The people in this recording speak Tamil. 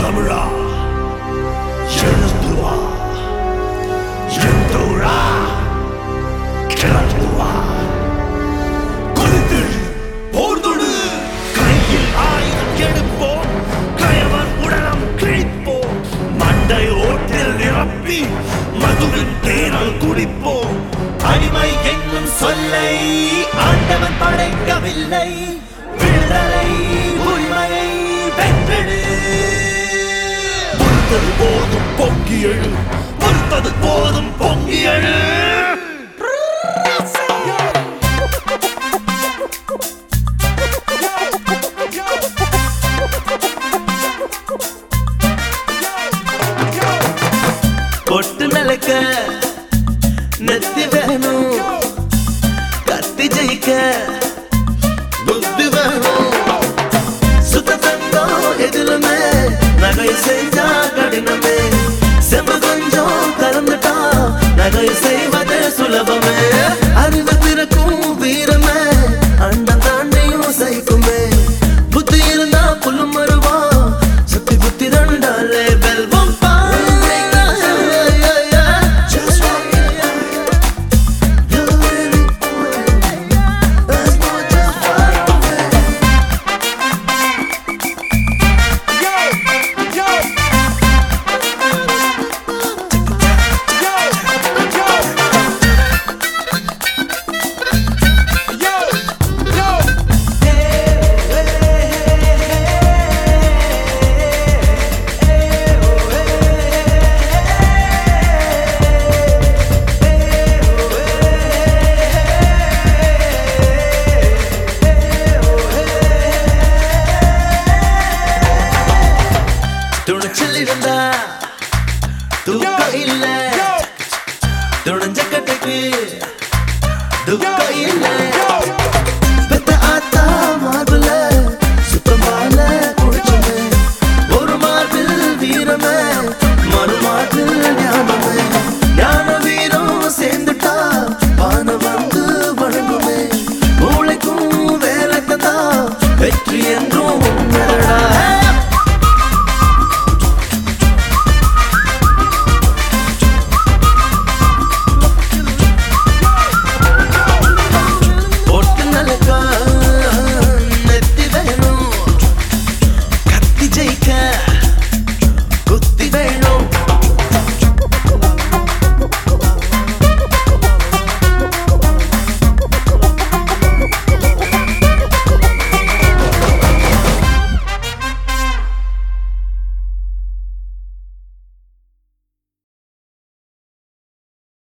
தமிழா எழுந்து வா என் தோழா கிளர்ந்து வா கொதித்து போர்தொடு கையில் ஆயுதம் எடுப்போம் கயவன் உடலம் கிழிப்போம் மண்டை ஓட்டில் நிரப்பி மதுவின் தேனல் குடிப்போம் அடிமை என்னும் சொல்லை ஆண்டவன் படைக்கவில்லை விடுதலை உரிமையை வென்றெடு பொறுத்தது போதும் பொங்கி எழு பொறுத்தது போதும் பொங்கி எழு பொட்டு நலக்க நெத்தி வேணும் கத்தி ஜெயிக்க புத்தி வேணும் சுத்த தங்கம் எதிலுமே நகை செஞ்சா கடினமே செம்பு கொஞ்சம் கலந்துட்டா நகை செய்வது சுலபமே அறிவு திறக்கும் வீரமே அண்டம் தாண்டியும் சைக்குமே புத்தி இருந்தா புல்லும் மருவா சுத்தி புத்தி ரெண்டாலே வெல்வம் பா Just walk You're winning. Let's go just far away. துணிச்சல் இருந்தா தூக்கம் இல்ல துணிஞ்ச கட்டுக்கு துக்கம் இல்ல